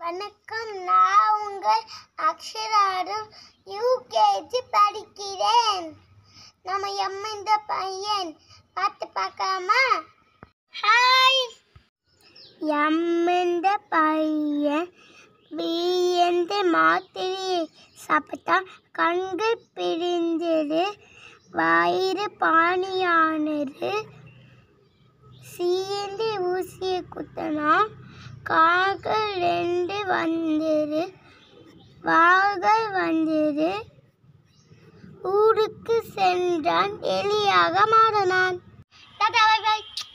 வணக்கம் நான் உங்கள் அக்ஷராரும் யூகேஜி படிக்கிறேன் நம்ம எம்ம இந்த பையன் பார்த்து பார்க்கலாமா ஹாய் எம்மந்த பையன் வியந்து மாத்திரை சாப்பிட்டா கண்கள் பிரிந்தது வயிறு பானியானது சீந்தி ஊசியை குத்தனா கால்கள் ரெண்டு வந்தது வாள்கள் வந்தது ஊருக்கு சென்றான் எலியாக மாறினான் டாடா பை பை